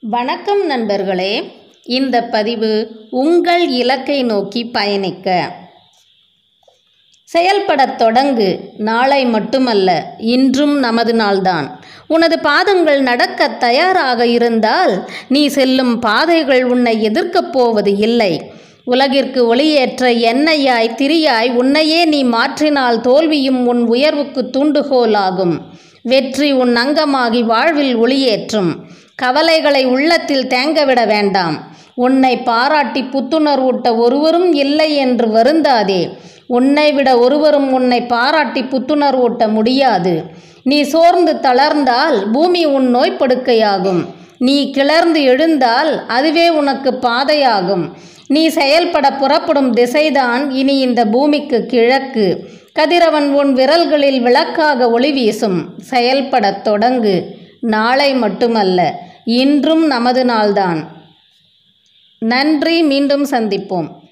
வணக்கம் நண்பர்களே இந்த பதிவு உங்கள் இலக்கை நோக்கி பயணிக்க செயல்படத் தொடங்கு நாளை மட்டுமல்ல இன்றும் நமது நாள்தான் உனது பாதங்கள் நடக்கத் தயாராக இருந்தால் நீ செல்லும் பாதைகள் உன்னை எதிர்க்கப் போவது இல்லை உலகிற்கு ஒளியேற்ற எண்ணெயாய் திரியாய் உன்னையே நீ மாற்றினால் தோல்வியும் உன் உயர்வுக்கு தூண்டுகோலாகும் வெற்றி உன் அங்கமாகி வாழ்வில் ஒளியேற்றும் கவலைகளை உள்ளத்தில் தேங்கவிட வேண்டாம் உன்னை பாராட்டி புத்துணர்வூட்ட ஒருவரும் இல்லை என்று வருந்தாதே உன்னை விட ஒருவரும் உன்னை பாராட்டி புத்துணர்வூட்ட முடியாது நீ சோர்ந்து தளர்ந்தால் பூமி உன் நோய்ப்படுக்கையாகும் நீ கிளர்ந்து எழுந்தால் அதுவே உனக்கு பாதையாகும் நீ செயல்பட புறப்படும் திசைதான் இனி இந்த பூமிக்கு கிழக்கு கதிரவன் உன் விரல்களில் விளக்காக ஒளி வீசும் செயல்படத் தொடங்கு நாளை மட்டுமல்ல இன்றும் நமது நாள்தான் நன்றி மீண்டும் சந்திப்போம்